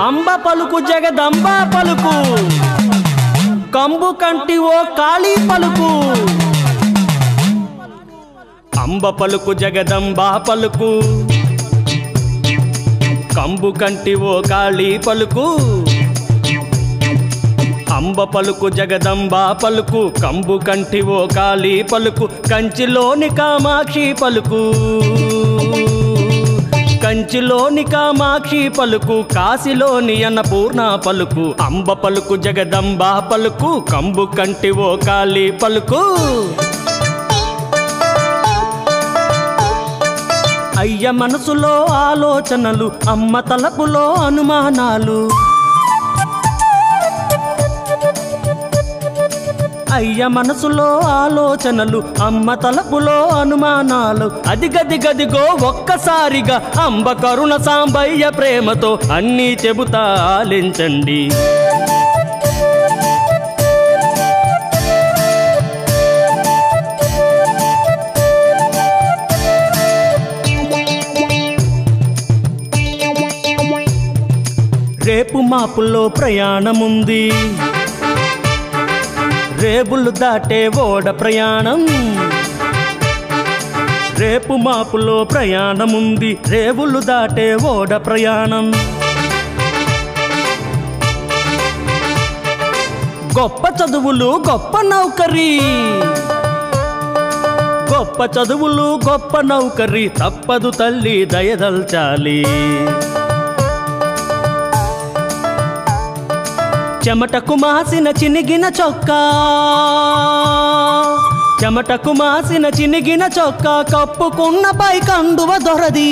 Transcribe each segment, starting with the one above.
అంబ పలుకు జగదంబ పలుకు కంబు కంటి ఓ కాళీ పలుకు అంబ పలుకు జగదంబ పలుకు కంబు కంటి ఓ కాళీ పలుకు అంబ పలుకు జగదంబ పలుకు కంబు కంటి ఓ కాళీ పలుకు కంచిలోని కామాక్షి పలుకు కంచిలోని కామాక్షి పలుకు కాశీలోని అన్నపూర్ణ పలుకు అంబ పలుకు జగదంబ పలుకు కంబు కంటి ఓ కాళీ పలుకు అయ్య మనసులో ఆలోచనలు అమ్మ తలపులో అనుమానాలు అయ్య మనసులో ఆలోచనలు అమ్మ తలపులో అనుమానాలు అది గది గదిగో ఒక్కసారిగా అంబ కరుణ సాంబయ్య ప్రేమతో అన్నీ చెబుతా ఆలించండి రేపు మాపుల్లో ప్రయాణముంది రేపులు దాటే ఓడ ప్రయాణం రేపు మాపులో ప్రయాణముంది రేవులు దాటే ఓడ ప్రయాణం గొప్ప చదువులు గొప్ప నౌకరీ గొప్ప చదువులు గొప్ప నౌకరీ తప్పదు తల్లి దయదల్చాలి చెమటకు మాసిన చినిగిన చొక్కా చెమటకు మాసిన చినిగిన చొక్కా కప్పుకున్న పై కండువ దొరది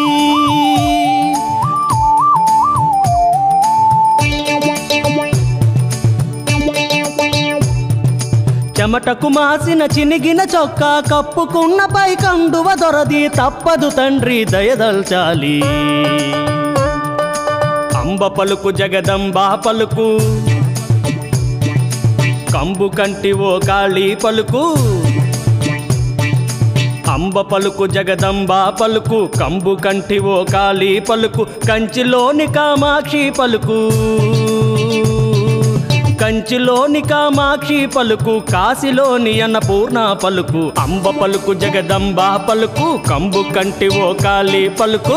చెమటకు మాసిన చినిగిన చొక్కా కప్పుకున్న పై కండువ దొరది తప్పదు తండ్రి దయదల్చాలి అంబ పలుకు జగదంబ పలుకు కంబు కంటి ఓ కాళీ పలుకు అంబ పలుకు జగదంబ పలుకు కంబు కంటి ఓ కాళీ పలుకు కంచిలోని కామాక్షి పలుకు కంచిలోని కామాక్షి పలుకు కాశీలోని అన్నపూర్ణ పలుకు అంబ పలుకు జగదంబ పలుకు కంబు కంటి ఓ కాళీ పలుకు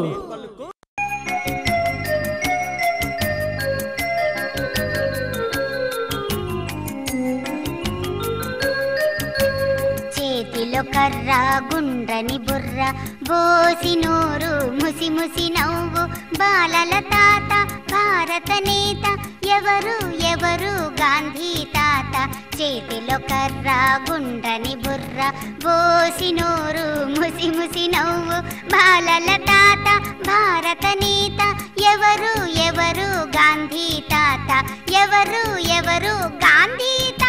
చేతిలో కర్ర గుండ్రని బుర్ర బోసి నోరు ముసి ముసి నవ్వు బాలల తాత భారత నేత ఎవరు ఎవరు గాంధీ తాత చేతిలో కర్ర గుండ్రని బుర్ర బోసి నోరు ముసి ముసి నవ్వు బాలల తాత భారత నేత ఎవరు ఎవరు గాంధీ తాత ఎవరు ఎవరు గాంధీ